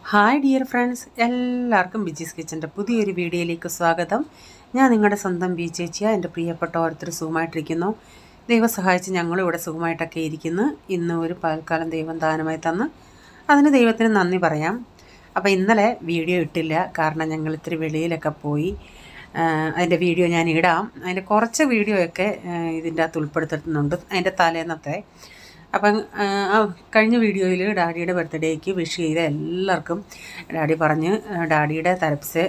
hi dear friends എല്ലാവർക്കും ബിജീസ് കിച്ചൻ്റെ പുതിയൊരു വീഡിയോയിലേക്ക് സ്വാഗതം ഞാൻ നിങ്ങളുടെ സ്വന്തം ബി ചേച്ചിയ എൻ്റെ പ്രിയപ്പെട്ട ഓരോരുത്തർ സുഖമായിട്ടിരിക്കുന്നു ദൈവം സഹായിച്ച് ഞങ്ങളും ഇവിടെ സുഖമായിട്ടൊക്കെ ഇരിക്കുന്നു ഇന്ന് ഒരു പകൽക്കാലം ദൈവം ദാനമായി തന്ന് അതിന് ദൈവത്തിന് നന്ദി പറയാം അപ്പോൾ ഇന്നലെ വീഡിയോ ഇട്ടില്ല കാരണം ഞങ്ങൾ ഇത്തിരി വെളിയിലൊക്കെ പോയി ആ, അതിൻ്റെ വീഡിയോ ഞാൻ ഇടാം അതിൻ്റെ കുറച്ച് വീഡിയോ ഒക്കെ ആ, ഇതിൻ്റെ അകത്ത് ഉൾപ്പെടുത്തുന്നുണ്ട് അതിൻ്റെ തലേന്നത്തെ അപ്പം ആ, ആ കഴിഞ്ഞ വീഡിയോയിൽ ഡാഡിയുടെ ബർത്ത്ഡേക്ക് വിഷ് ചെയ്ത എല്ലാവർക്കും ഡാഡി പറഞ്ഞ് ആ, ഡാഡിയുടെ തരപ്സ്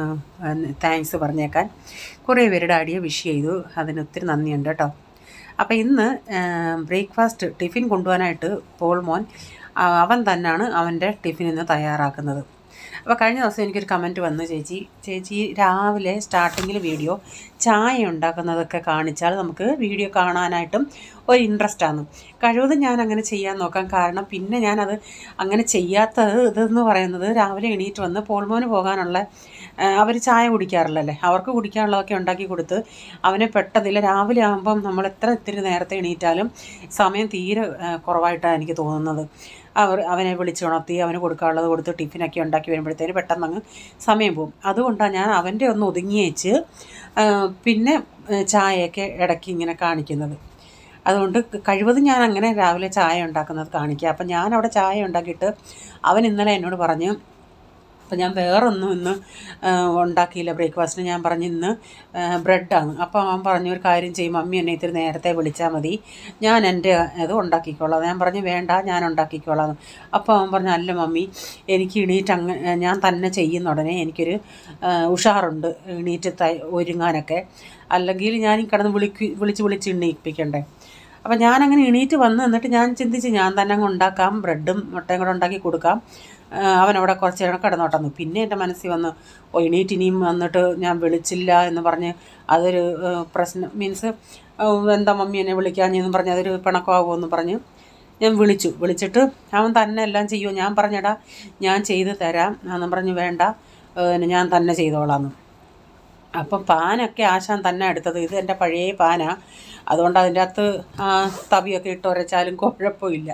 താങ്ക്സ് പറഞ്ഞേക്കാൻ കുറേ പേര് ഡാഡിയെ വിഷ് ചെയ്തു അതിന് ഒത്തിരി നന്ദിയുണ്ട് കേട്ടോ അപ്പോൾ ഇന്ന് ബ്രേക്ക്ഫാസ്റ്റ് ടിഫിൻ കൊണ്ടുപോകാനായിട്ട് പോൾ മോൻ ആ, അവൻ തന്നെയാണ് അവൻ്റെ ടിഫിൻ ഇന്ന് തയ്യാറാക്കുന്നത് അപ്പോൾ കഴിഞ്ഞ ദിവസം എനിക്കൊരു കമൻറ്റ് വന്നു ചേച്ചി ചേച്ചി രാവിലെ സ്റ്റാർട്ടിങ്ങിൽ വീഡിയോ ചായ ഉണ്ടാക്കുന്നതൊക്കെ കാണിച്ചാൽ നമുക്ക് വീഡിയോ കാണാനായിട്ടും ഒരു ഇൻട്രസ്റ്റ് ആണ് കഴിവതും ഞാൻ അങ്ങനെ ചെയ്യാൻ നോക്കാം കാരണം പിന്നെ ഞാനത് അങ്ങനെ ചെയ്യാത്തത് ഇതെന്ന് പറയുന്നത് രാവിലെ എണീറ്റ് വന്ന് പോൾമോന് പോകാനുള്ള അവർ ചായ കുടിക്കാറില്ലല്ലേ അവർക്ക് കുടിക്കാനുള്ളതൊക്കെ ഉണ്ടാക്കി കൊടുത്ത് അവനെ പെട്ടതില്ല രാവിലെ ആകുമ്പം നമ്മൾ എത്ര ഇത്തിരി നേരത്തെ എണീറ്റാലും സമയം തീരെ ആ, കുറവായിട്ടാണ് എനിക്ക് തോന്നുന്നത് അവർ അവനെ വിളിച്ചുണർത്തി അവന് കൊടുക്കാനുള്ളത് കൊടുത്ത് ടിഫിനൊക്കെ ഉണ്ടാക്കി വരുമ്പോഴത്തേന് പെട്ടെന്ന് അങ്ങ് സമയം പോകും അതുകൊണ്ടാണ് ഞാൻ അവൻ്റെ ഒന്ന് ഒതുങ്ങി വെച്ച് ആ, പിന്നെ ആ, ചായയൊക്കെ ഇടയ്ക്ക് ഇങ്ങനെ കാണിക്കുന്നത് അതുകൊണ്ട് കഴിവതും ഞാൻ അങ്ങനെ രാവിലെ ചായ ഉണ്ടാക്കുന്നത് കാണിക്കുക അപ്പം ഞാൻ അവിടെ ചായ ഉണ്ടാക്കിയിട്ട് അവൻ ഇന്നലെ എന്നോട് പറഞ്ഞു അപ്പം ഞാൻ വേറൊന്നും ഇന്ന് ആ, ഉണ്ടാക്കിയില്ല ബ്രേക്ക്ഫാസ്റ്റിന് ഞാൻ പറഞ്ഞു ഇന്ന് ആ, ബ്രെഡാണ് അപ്പോൾ അവൻ പറഞ്ഞു ഒരു കാര്യം ചെയ്യും മമ്മി എന്നെ ഇത്തിരി നേരത്തെ വിളിച്ചാൽ മതി ഞാൻ എൻ്റെ ഇത് ഉണ്ടാക്കിക്കോളാം ഞാൻ പറഞ്ഞു വേണ്ട ഞാൻ ഉണ്ടാക്കിക്കോളാം അപ്പോൾ അവൻ പറഞ്ഞു അല്ല മമ്മി എനിക്ക് എണീറ്റ് അങ്ങ് ഞാൻ തന്നെ ചെയ്യുന്ന ഉടനെ എനിക്കൊരു ആ, ഉഷാറുണ്ട് എണീറ്റ് ത ഒരുങ്ങാനൊക്കെ അല്ലെങ്കിൽ ഞാൻ ഈ കിടന്ന് വിളിക്ക് വിളിച്ച് വിളിച്ച് എണീപ്പിക്കണ്ടേ അപ്പം ഞാനങ്ങനെ എണീറ്റ് വന്ന് എന്നിട്ട് ഞാൻ ചിന്തിച്ച് ഞാൻ തന്നെ അങ്ങ് ഉണ്ടാക്കാം ബ്രെഡും മുട്ടയും കൂടെ ഉണ്ടാക്കി കൊടുക്കാം ആ, അവനവിടെ കുറച്ച് നേരം കിടന്നോട്ടെന്ന് പിന്നെ എൻ്റെ മനസ്സിൽ വന്ന് ഓ എണീറ്റ് ഇനിയും വന്നിട്ട് ഞാൻ വിളിച്ചില്ല എന്ന് പറഞ്ഞ് അതൊരു ആ, പ്രശ്നം മീൻസ് എന്താ മമ്മി എന്നെ വിളിക്കാഞ്ഞെന്ന് പറഞ്ഞ് അതൊരു പിണക്കമാകുമെന്ന് പറഞ്ഞ് ഞാൻ വിളിച്ചു വിളിച്ചിട്ട് അവൻ തന്നെ എല്ലാം ചെയ്യുമോ ഞാൻ പറഞ്ഞടാ ഞാൻ ചെയ്ത് തരാം എന്ന് പറഞ്ഞ് വേണ്ട ആ, ഞാൻ തന്നെ ചെയ്തോളാന്ന് അപ്പം പാനൊക്കെ ആശാൻ തന്നെ എടുത്തത് ഇത് എൻ്റെ പഴയ പാനാ അതുകൊണ്ട് അതിൻ്റെ അകത്ത് ആ, തവിയൊക്കെ ഇട്ട് ഉരച്ചാലും കുഴപ്പമില്ല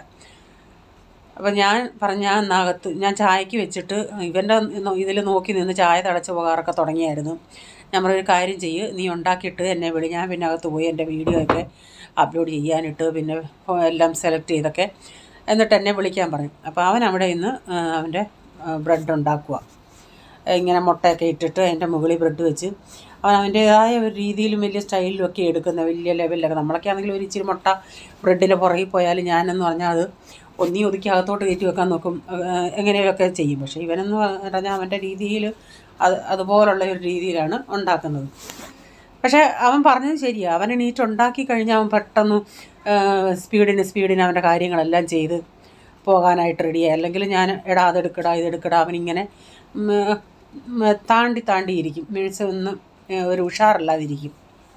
അപ്പം ഞാൻ പറഞ്ഞ അകത്ത് ഞാൻ ചായക്ക് വെച്ചിട്ട് ഇവൻ്റെ ഇതിൽ നോക്കി നിന്ന് ചായ തിളച്ച് പോകാറൊക്കെ തുടങ്ങിയായിരുന്നു ഞാൻ പറഞ്ഞൊരു കാര്യം ചെയ്യ് നീ ഉണ്ടാക്കിയിട്ട് എന്നെ വിളി ഞാൻ പിന്നെ അകത്ത് പോയി എൻ്റെ വീഡിയോ ഒക്കെ അപ്ലോഡ് ചെയ്യാനിട്ട് പിന്നെ എല്ലാം സെലക്ട് ചെയ്തൊക്കെ എന്നിട്ട് എന്നെ വിളിക്കാൻ പറയും അപ്പോൾ അവൻ അവിടെ ഇന്ന് ആ, അവൻ്റെ ബ്രെഡ് ഉണ്ടാക്കുക ഇങ്ങനെ മുട്ടയൊക്കെ ഇട്ടിട്ട് അതിൻ്റെ മുകളിൽ ബ്രെഡ് വെച്ച് അവൻ അവൻ്റേതായ ഒരു രീതിയിലും വലിയ സ്റ്റൈലിലും ഒക്കെ എടുക്കുന്ന വലിയ ലെവലിലൊക്കെ നമ്മളൊക്കെ ആണെങ്കിൽ ഒരു ഇച്ചിരി മുട്ട ബ്രെഡിൻ്റെ പുറകിൽ പോയാൽ ഞാനെന്ന് പറഞ്ഞാൽ അത് ഒന്നി ഒതുക്കി അകത്തോട്ട് കയറ്റി വെക്കാൻ നോക്കും ഏഹ് എങ്ങനെയൊക്കെ ചെയ്യും പക്ഷേ ഇവനെന്ന് പറഞ്ഞാൽ അവൻ്റെ രീതിയിൽ അത് അതുപോലുള്ള ഒരു രീതിയിലാണ് ഉണ്ടാക്കുന്നത് പക്ഷേ അവൻ പറഞ്ഞത് ശരിയാണ് അവൻ എണീറ്റ് ഉണ്ടാക്കി കഴിഞ്ഞാൽ അവൻ പെട്ടെന്ന് ഏഹ് സ്പീഡിന് സ്പീഡിന് അവൻ്റെ കാര്യങ്ങളെല്ലാം ചെയ്ത് പോകാനായിട്ട് റെഡിയായി അല്ലെങ്കിൽ ഞാൻ എടാ അതെടുക്കടാ ഇതെടുക്കടാ അവനിങ്ങനെ ഉം, ഉം, താണ്ടി താണ്ടി ഇരിക്കും മീൻസ് ഒന്ന് ഏഹ് ഒരു ഉഷാറില്ലാതിരിക്കും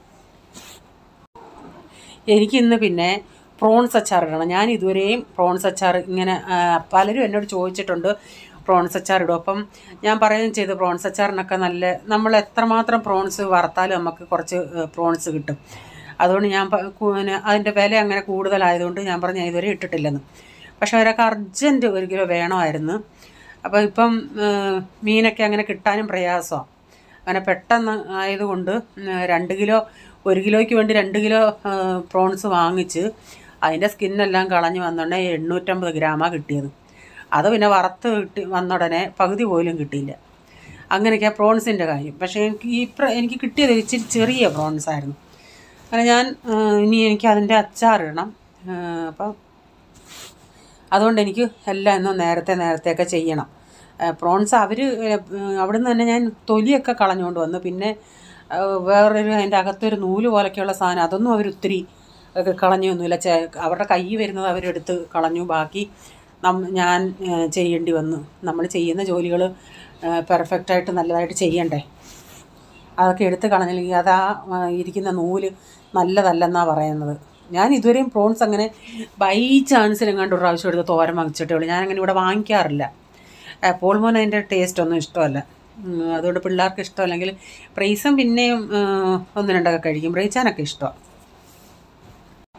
എനിക്കിന്ന് പിന്നെ പ്രോൺസ് അച്ചാർ ഇടണം ഞാൻ ഇതുവരെയും പ്രോൺസ് അച്ചാർ ഇങ്ങനെ ആ, പലരും എന്നോട് ചോദിച്ചിട്ടുണ്ട് പ്രോൺസ് അച്ചാർ ഇടും അപ്പം ഞാൻ പറയുകയും ചെയ്തു പ്രോൺസ് അച്ചാറിനൊക്കെ നല്ല നമ്മൾ എത്രമാത്രം പ്രോൺസ് വറുത്താലും നമുക്ക് കുറച്ച് പ്രോൺസ് കിട്ടും അതുകൊണ്ട് ഞാൻ പ- കു- പിന്നെ അതിൻ്റെ വില അങ്ങനെ കൂടുതലായതുകൊണ്ട് ഞാൻ പറഞ്ഞു ഞാൻ ഇതുവരെ ഇട്ടിട്ടില്ലെന്ന് പക്ഷേ അവരൊക്കെ അർജൻറ്റ് ഒരു കിലോ വേണമായിരുന്നു അപ്പോൾ ഇപ്പം ആ, മീനൊക്കെ അങ്ങനെ കിട്ടാനും പ്രയാസമാണ് അങ്ങനെ പെട്ടെന്ന് ആയതുകൊണ്ട് ഉം, രണ്ട് കിലോ ഒരു കിലോയ്ക്ക് വേണ്ടി രണ്ട് കിലോ ആ, പ്രോൺസ് വാങ്ങിച്ച് അതിൻ്റെ സ്കിന്നെല്ലാം കളഞ്ഞ് വന്നുടനെ എണ്ണൂറ്റമ്പത് ഗ്രാമാണ് കിട്ടിയത് അത് പിന്നെ വറുത്ത് കിട്ടി വന്ന ഉടനെ പകുതി പോലും കിട്ടിയില്ല അങ്ങനെയൊക്കെയാണ് പ്രോൺസിൻ്റെ കാര്യം പക്ഷേ എനിക്ക് ഈ പ്ര എനിക്ക് കിട്ടിയത് ഒരു ഇച്ചിരി ചെറിയ പ്രോൺസ് ആയിരുന്നു അങ്ങനെ ഞാൻ ആ, ഇനി എനിക്ക് അതിൻ്റെ അച്ചാറിടണം ആ, അപ്പം അതുകൊണ്ട് എനിക്ക് എല്ലാം ഇന്നും നേരത്തെ നേരത്തെയൊക്കെ ചെയ്യണം പ്രോൺസ് അവർ അവിടുന്ന് തന്നെ ഞാൻ തൊലിയൊക്കെ കളഞ്ഞുകൊണ്ട് വന്നു പിന്നെ ആ, വേറൊരു അതിൻ്റെ അകത്തൊരു നൂല് പോലൊക്കെയുള്ള സാധനം അതൊന്നും അവർ ഒത്തിരി ഒക്കെ കളഞ്ഞൊന്നുമില്ല ചെ അവരുടെ കൈ വരുന്നത് അവരെടുത്ത് കളഞ്ഞു ബാക്കി നം ഞാൻ ആ, ചെയ്യേണ്ടി വന്നു നമ്മൾ ചെയ്യുന്ന ജോലികൾ പെർഫെക്റ്റായിട്ട് നല്ലതായിട്ട് ചെയ്യണ്ടേ അതൊക്കെ എടുത്ത് കളഞ്ഞില്ലെങ്കിൽ അത് ആ ആ, ഇരിക്കുന്ന നൂല് നല്ലതല്ലെന്നാണ് പറയുന്നത് ഞാൻ ഇതുവരെയും പ്രോൺസ് അങ്ങനെ ബൈ ചാൻസിൽ എങ്ങാണ്ട് ഒരു പ്രാവശ്യം എടുത്ത് തോരൻ വാങ്ങിച്ചിട്ടേ ഉള്ളൂ ഞാനങ്ങനെ ഇവിടെ വാങ്ങിക്കാറില്ല ആ, പോൾ മോൻ അതിൻ്റെ ടേസ്റ്റ് ഒന്നും ഇഷ്ടമല്ല ഉം, അതുകൊണ്ട് പിള്ളേർക്ക് ഇഷ്ടമല്ലെങ്കിൽ പ്രൈസും പിന്നെയും ആ, ഒന്ന് രണ്ടൊക്കെ കഴിക്കും ബ്രേച്ചാനൊക്കെ ഇഷ്ടമാണ്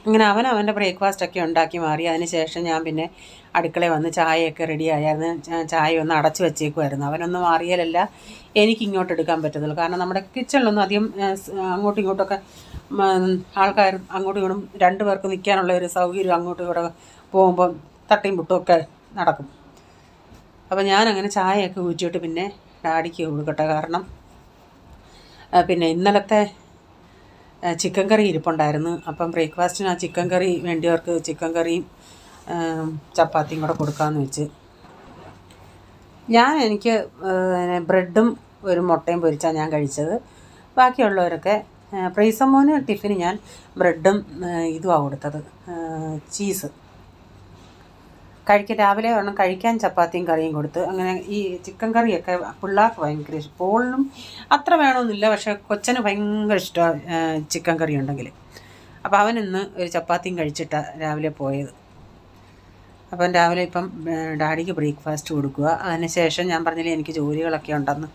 അങ്ങനെ അവൻ അവൻ്റെ ബ്രേക്ക്ഫാസ്റ്റ് ഒക്കെ ഉണ്ടാക്കി മാറി അതിന് ശേഷം ഞാൻ പിന്നെ അടുക്കളയിൽ വന്ന് ചായയൊക്കെ റെഡി ആയിരുന്നു ചാ- ചായ ഒന്ന് അടച്ചു വെച്ചേക്കുമായിരുന്നു അവനൊന്നും മാറിയാലല്ല എനിക്ക് ഇങ്ങോട്ട് എടുക്കാൻ പറ്റത്തുള്ളൂ കാരണം നമ്മുടെ കിച്ചണിലൊന്നും അധികം ആ, സ് അങ്ങോട്ടും ഇങ്ങോട്ടൊക്കെ ആൾക്കാർ അങ്ങോട്ടും ഇങ്ങോട്ടും രണ്ട് പേർക്ക് നിൽക്കാനുള്ള ഒരു സൗകര്യം അങ്ങോട്ടും ഇവിടെ പോകുമ്പം തട്ടിയും പുട്ടും ഒക്കെ നടക്കും അപ്പോൾ ഞാനങ്ങനെ ചായയൊക്കെ ഊറ്റിയിട്ട് പിന്നെ ഡാഡിക്ക് കൊടുക്കട്ടെ കാരണം ആ, പിന്നെ ഇന്നലത്തെ ആ, ചിക്കൻ കറി ഇരിപ്പുണ്ടായിരുന്നു അപ്പം ബ്രേക്ക്ഫാസ്റ്റിന് ആ ചിക്കൻ കറി വേണ്ടിയവർക്ക് ചിക്കൻ കറിയും ആ, ചപ്പാത്തിയും കൂടെ കൊടുക്കാമെന്ന് വെച്ച് ഞാൻ എനിക്ക് ആ, പിന്നെ ബ്രെഡും ഒരു മുട്ടയും പൊരിച്ചാണ് ഞാൻ കഴിച്ചത് ബാക്കിയുള്ളവരൊക്കെ ആ, പ്രൈസമ്മോന് ടിഫിന് ഞാൻ ബ്രെഡും ആ, ഇതുമാണ് കൊടുത്തത് ആ, ചീസ് കഴിക്കാൻ രാവിലെ ഒരെണ്ണം കഴിക്കാൻ ചപ്പാത്തിയും കറിയും കൊടുത്ത് അങ്ങനെ ഈ ചിക്കൻ കറിയൊക്കെ പിള്ളേർക്ക് ഭയങ്കര ഇഷ്ടം പോളിനും അത്ര വേണമെന്നില്ല പക്ഷേ കൊച്ചന് ഭയങ്കര ഇഷ്ടമാണ് ചിക്കൻ കറി ഉണ്ടെങ്കിൽ അപ്പോൾ അവൻ ഇന്ന് ഒരു ചപ്പാത്തിയും കഴിച്ചിട്ടാണ് രാവിലെ പോയത് അപ്പം രാവിലെ ഇപ്പം ഏ, ഡാഡിക്ക് ബ്രേക്ക്ഫാസ്റ്റ് കൊടുക്കുക അതിന് ശേഷം ഞാൻ പറഞ്ഞില്ലേ എനിക്ക് ജോലികളൊക്കെ ഉണ്ടെന്ന്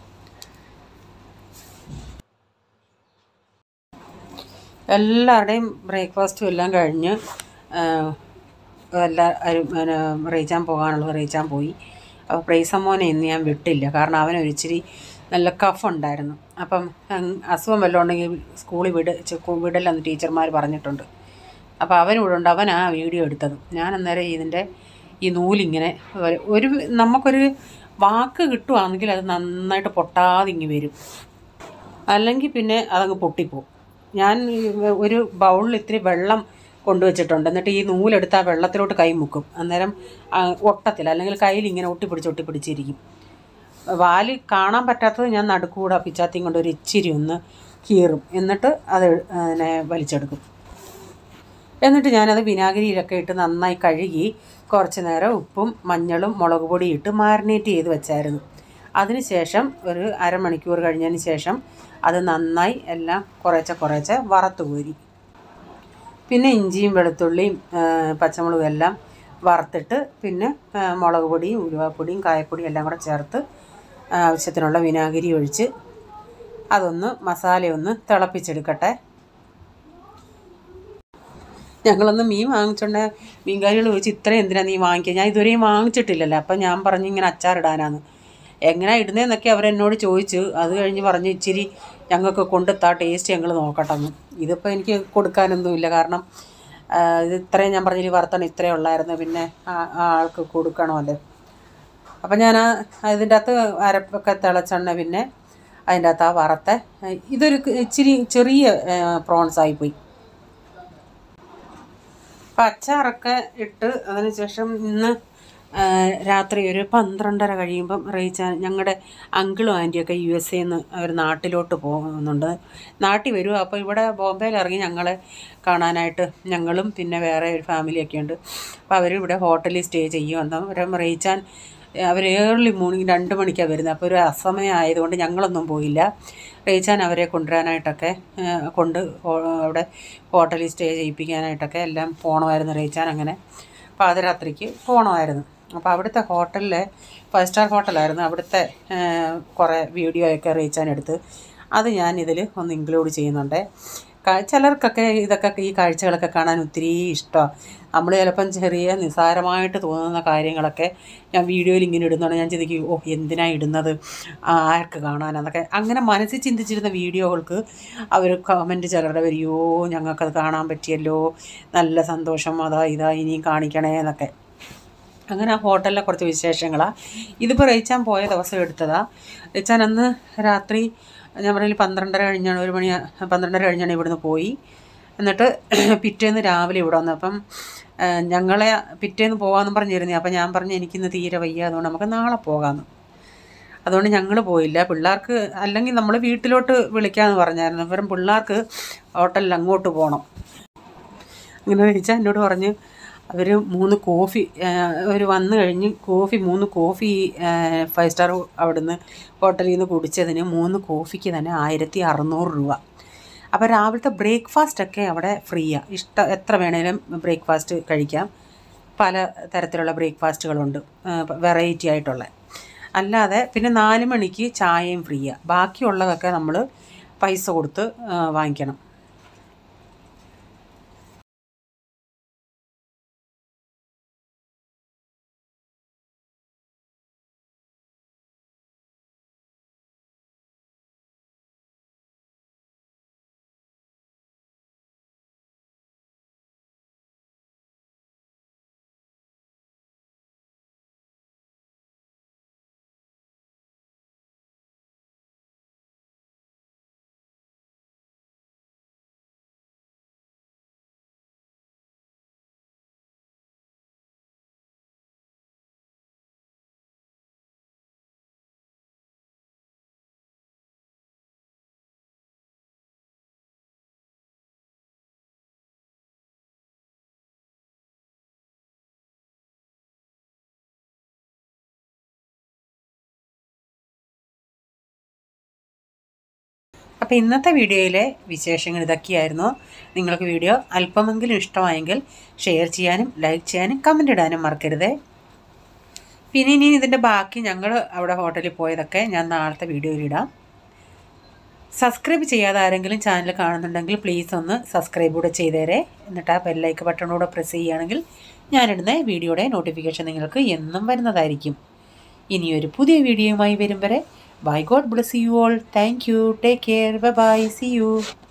എല്ലാവരുടെയും ബ്രേക്ക്ഫാസ്റ്റും എല്ലാം കഴിഞ്ഞ് ആ, എല്ലാവരും പിന്നെ റീച്ചാൻ പോകാനുള്ളത് റീച്ചാൻ പോയി അപ്പോൾ പ്രൈസമ്മോനെ ഇന്ന് ഞാൻ വിട്ടില്ല കാരണം അവനൊരു ഇച്ചിരി നല്ല കഫ് ഉണ്ടായിരുന്നു അപ്പം ഉം, അസുഖം വല്ലതും ഉണ്ടെങ്കിൽ സ്കൂളിൽ വിട് ചെ- വിടില്ലെന്ന് ടീച്ചർമാർ പറഞ്ഞിട്ടുണ്ട് അപ്പോൾ അവനിവിടെ ഉണ്ട് അവനാ വീഡിയോ എടുത്തത് ഞാൻ അന്നേരം ഇതിൻ്റെ ഈ നൂലിങ്ങനെ ഒരു- ഒരു നമുക്കൊരു വാക്ക് കിട്ടുവാണെങ്കിൽ അത് നന്നായിട്ട് പൊട്ടാതെ ഇങ്ങ് വരും അല്ലെങ്കിൽ പിന്നെ അതങ്ങ് പൊട്ടിപ്പോവും ഞാൻ ഈ ഒരു ബൗളിൽ ഇത്തിരി വെള്ളം കൊണ്ടുവച്ചിട്ടുണ്ട് എന്നിട്ട് ഈ നൂലെടുത്ത് ആ വെള്ളത്തിലോട്ട് കൈ മുക്കും അന്നേരം ആ, ഒട്ടത്തില്ല അല്ലെങ്കിൽ കയ്യിൽ ഇങ്ങനെ ഒട്ടിപ്പിടിച്ച് ഒട്ടിപ്പിടിച്ചിരിക്കും വാല് കാണാൻ പറ്റാത്തത് ഞാൻ നടുക്കൂടെ പിച്ചാത്തിയും കൊണ്ട് ഒരു ഇച്ചിരി ഒന്ന് കീറും എന്നിട്ട് അത് അതിനെ വലിച്ചെടുക്കും എന്നിട്ട് ഞാനത് വിനാഗിരിയിലൊക്കെ ഇട്ട് നന്നായി കഴുകി കുറച്ച് നേരം ഉപ്പും മഞ്ഞളും മുളക് പൊടിയും ഇട്ട് മാരിനേറ്റ് ചെയ്ത് വെച്ചായിരുന്നു അതിനുശേഷം ഒരു അരമണിക്കൂർ കഴിഞ്ഞതിന് ശേഷം അത് നന്നായി എല്ലാം കുറേശ്ശെ കുറേശ്ശെ വറുത്ത് കോരി പിന്നെ ഇഞ്ചിയും വെളുത്തുള്ളിയും ആ, പച്ചമുളകും എല്ലാം വറുത്തിട്ട് പിന്നെ ആ, മുളക് പൊടിയും ഉലുവാപ്പൊടിയും കായപ്പൊടിയും എല്ലാം കൂടെ ചേർത്ത് ആ, ആവശ്യത്തിനുള്ള വിനാഗിരി ഒഴിച്ച് അതൊന്ന് മസാലയൊന്ന് തിളപ്പിച്ചെടുക്കട്ടെ ഞങ്ങളൊന്ന് മീൻ വാങ്ങിച്ചോണ്ട് മീൻകാരികൾ ചോദിച്ചു ഇത്രയും എന്തിനാ നീ വാങ്ങിക്കുക ഞാൻ ഇതുവരെയും വാങ്ങിച്ചിട്ടില്ലല്ലോ അപ്പം ഞാൻ പറഞ്ഞു ഇങ്ങനെ അച്ചാറിടാനാന്ന് എങ്ങനെയാ ഇടുന്നതെന്നൊക്കെ അവരെന്നോട് ചോദിച്ചു അത് കഴിഞ്ഞ് പറഞ്ഞു ഇച്ചിരി ഞങ്ങൾക്ക് കൊണ്ടെത്താ ടേസ്റ്റ് ഞങ്ങൾ നോക്കട്ടെന്ന് ഇതിപ്പോൾ എനിക്ക് കൊടുക്കാനൊന്നുമില്ല കാരണം ആ, ഇത് ഇത്രയും ഞാൻ പറഞ്ഞില്ല വറുത്തണം ഇത്രയും ഉള്ളായിരുന്നു പിന്നെ ആ ആ ആൾക്ക് കൊടുക്കണമല്ലോ അപ്പം ഞാൻ ആ ഇതിൻ്റെ അകത്ത് അരപ്പൊക്കെ തിളച്ചെണ്ണ പിന്നെ അതിൻ്റെ അകത്ത് ആ വറുത്ത ഇതൊരു ഇച്ചിരി ചെറിയ പ്രോൺസ് ആയിപ്പോയി അപ്പം അച്ചാറൊക്കെ ഇട്ട് അതിനുശേഷം ഇന്ന് ആ, രാത്രി ഒരു പന്ത്രണ്ടര കഴിയുമ്പം റീച്ച ഞങ്ങളുടെ അങ്കിളും ആൻറ്റിയൊക്കെ യു എസ് എന്ന് അവർ നാട്ടിലോട്ട് പോകുന്നുണ്ട് നാട്ടിൽ വരും അപ്പോൾ ഇവിടെ ബോംബെയിൽ ഇറങ്ങി ഞങ്ങളെ കാണാനായിട്ട് ഞങ്ങളും പിന്നെ വേറെ ഒരു ഫാമിലിയൊക്കെ ഉണ്ട് അപ്പോൾ അവർ ഇവിടെ ഹോട്ടലിൽ സ്റ്റേ ചെയ്യും അന്നേരം റീച്ചാൻ അവർ ഏർലി മോർണിംഗ് രണ്ട് മണിക്കാണ് വരുന്നത് അപ്പോൾ ഒരു അസമയം ആയതുകൊണ്ട് ഞങ്ങളൊന്നും പോയില്ല റീച്ചാൻ അവരെ കൊണ്ടുവരാനായിട്ടൊക്കെ ആ, കൊണ്ട് ഹോ- അവിടെ ഹോട്ടലിൽ സ്റ്റേ ചെയ്യിപ്പിക്കാനായിട്ടൊക്കെ എല്ലാം പോകണമായിരുന്നു റീച്ചാൻ അങ്ങനെ പാതിരാത്രിക്ക് പോകണമായിരുന്നു അപ്പോൾ അവിടുത്തെ ഹോട്ടലിലെ ഫൈവ് സ്റ്റാർ ഹോട്ടലായിരുന്നു അവിടുത്തെ ആ, കുറേ വീഡിയോ ഒക്കെ റീച്ചാൻ എടുത്ത് അത് ഞാൻ ഇതിൽ ഒന്ന് ഇൻക്ലൂഡ് ചെയ്യുന്നുണ്ട് കാ- ചിലർക്കൊക്കെ ഇതൊക്കെ ഈ കാഴ്ചകളൊക്കെ കാണാൻ ഒത്തിരി ഇഷ്ടമാണ് നമ്മൾ ചിലപ്പം ചെറിയ നിസ്സാരമായിട്ട് തോന്നുന്ന കാര്യങ്ങളൊക്കെ ഞാൻ വീഡിയോയിൽ ഇങ്ങനെ ഇടുന്നുണ്ട് ഞാൻ ചിന്തിക്കും ഓ എന്തിനാ ഇടുന്നത് ആ, ആർക്ക് കാണാനെന്നൊക്കെ അങ്ങനെ മനസ്സിൽ ചിന്തിച്ചിരുന്ന വീഡിയോകൾക്ക് അവർ കമൻറ്റ് ചിലരുടെ വരികയോ ഞങ്ങൾക്കത് കാണാൻ പറ്റിയല്ലോ നല്ല സന്തോഷം അതാ ഇതാ ഇനിയും കാണിക്കണേ എന്നൊക്കെ അങ്ങനെ ആ ഹോട്ടലിലെ കുറച്ച് വിശേഷങ്ങളാണ് ഇതിപ്പോൾ റേച്ചാൻ പോയ ദിവസം എടുത്തതാ റേച്ചാൻ അന്ന് രാത്രി ഞാൻ പറഞ്ഞില്ല പന്ത്രണ്ടര കഴിഞ്ഞാണ് ഒരു മണി പന്ത്രണ്ടര കഴിഞ്ഞാണ് ഇവിടുന്ന് പോയി എന്നിട്ട് പിറ്റേന്ന് രാവിലെ ഇവിടെ വന്നു അപ്പം ആ, ഞങ്ങളെ പിറ്റേന്ന് പോകാമെന്ന് പറഞ്ഞിരുന്നേ അപ്പം ഞാൻ പറഞ്ഞു എനിക്കിന്ന് തീരെ വയ്യ അതുകൊണ്ട് നമുക്ക് നാളെ പോകാമെന്ന് അതുകൊണ്ട് ഞങ്ങൾ പോയില്ല പിള്ളേർക്ക് അല്ലെങ്കിൽ നമ്മൾ വീട്ടിലോട്ട് വിളിക്കാമെന്ന് പറഞ്ഞായിരുന്നു അന്നേരം പിള്ളേർക്ക് ഹോട്ടലിൽ അങ്ങോട്ട് പോകണം അങ്ങനെ ചോദിച്ചാൽ എന്നോട് പറഞ്ഞ് അവർ മൂന്ന് കോഫി അവർ വന്നു കഴിഞ്ഞ് കോഫി മൂന്ന് കോഫി ഫൈവ് സ്റ്റാർ അവിടുന്ന് ഹോട്ടലിൽ നിന്ന് കുടിച്ചതിന് മൂന്ന് കോഫിക്ക് തന്നെ ആയിരത്തി അറുന്നൂറ് രൂപ അപ്പോൾ രാവിലത്തെ ബ്രേക്ക്ഫാസ്റ്റ് ഒക്കെ അവിടെ ഫ്രീയാണ് ഇഷ്ടം എത്ര വേണേലും ബ്രേക്ക്ഫാസ്റ്റ് കഴിക്കാം പല തരത്തിലുള്ള ബ്രേക്ക്ഫാസ്റ്റുകളുണ്ട് വെറൈറ്റി ആയിട്ടുള്ള അല്ലാതെ പിന്നെ നാല് മണിക്ക് ചായയും ഫ്രീയാണ് ബാക്കിയുള്ളതൊക്കെ നമ്മൾ പൈസ കൊടുത്ത് ആ, വാങ്ങിക്കണം അപ്പോൾ ഇന്നത്തെ വീഡിയോയിലെ വിശേഷങ്ങൾ ഇതൊക്കെയായിരുന്നു നിങ്ങൾക്ക് വീഡിയോ അല്പമെങ്കിലും ഇഷ്ടമായെങ്കിൽ ഷെയർ ചെയ്യാനും ലൈക്ക് ചെയ്യാനും കമൻ്റ് ഇടാനും മറക്കരുത് പിന്നെ ഇനി ഇതിൻ്റെ ബാക്കി ഞങ്ങൾ അവിടെ ഹോട്ടലിൽ പോയതൊക്കെ ഞാൻ നാളത്തെ വീഡിയോയിൽ ഇടാം സബ്സ്ക്രൈബ് ചെയ്യാതെ ആരെങ്കിലും ചാനൽ കാണുന്നുണ്ടെങ്കിൽ പ്ലീസ് ഒന്ന് സബ്സ്ക്രൈബ് കൂടെ ചെയ്തേരെ എന്നിട്ട് ആ ബെല്ലൈക്ക് ബട്ടണൂടെ പ്രസ് ചെയ്യുകയാണെങ്കിൽ ഞാനിടുന്ന വീഡിയോയുടെ നോട്ടിഫിക്കേഷൻ നിങ്ങൾക്ക് എന്നും വരുന്നതായിരിക്കും ഇനിയൊരു പുതിയ വീഡിയോയുമായി വരും വരെ bye God bless you all thank you take care bye bye see U